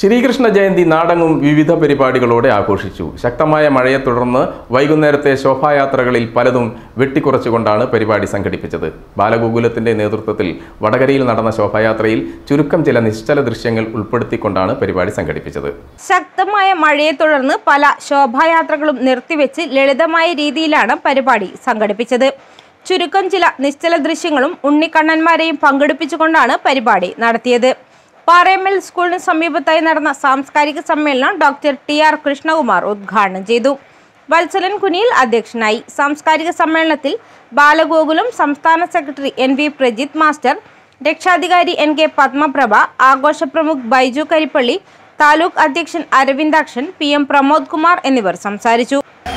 ശ്രീകൃഷ്ണ ജയന്തി നാടെങ്ങും വിവിധ പരിപാടികളോടെ ആഘോഷിച്ചു ശക്തമായ മഴയെ തുടർന്ന് വൈകുന്നേരത്തെ ശോഭായാത്രകളിൽ പലതും വെട്ടിക്കുറച്ചുകൊണ്ടാണ് പരിപാടി സംഘടിപ്പിച്ചത് ബാലഗോകുലത്തിന്റെ നേതൃത്വത്തിൽ വടകരയിൽ നടന്ന ശോഭായാത്രയിൽ ചുരുക്കം ചില നിശ്ചല ദൃശ്യങ്ങൾ ഉൾപ്പെടുത്തിക്കൊണ്ടാണ് പരിപാടി സംഘടിപ്പിച്ചത് ശക്തമായ മഴയെ തുടർന്ന് പല ശോഭായാത്രകളും നിർത്തിവെച്ച് ലളിതമായ രീതിയിലാണ് പരിപാടി സംഘടിപ്പിച്ചത് ചുരുക്കം ചില നിശ്ചല ദൃശ്യങ്ങളും ഉണ്ണിക്കണ്ണന്മാരെയും പങ്കെടുപ്പിച്ചുകൊണ്ടാണ് പരിപാടി നടത്തിയത് പാറേമ്മൽ സ്കൂളിന് സമീപത്തായി നടന്ന സാംസ്കാരിക സമ്മേളനം ഡോക്ടർ ടി ആർ കൃഷ്ണകുമാർ ഉദ്ഘാടനം ചെയ്തു വത്സലൻ കുനിയിൽ അധ്യക്ഷനായി സാംസ്കാരിക സമ്മേളനത്തിൽ ബാലഗോകുലം സംസ്ഥാന secretary N V Prajith master രക്ഷാധികാരി എൻ കെ പത്മപ്രഭ ആഘോഷ പ്രമുഖ് ബൈജു കരിപ്പള്ളി താലൂക്ക് അധ്യക്ഷൻ അരവിന്ദാക്ഷൻ പി എം പ്രമോദ് കുമാർ എന്നിവർ സംസാരിച്ചു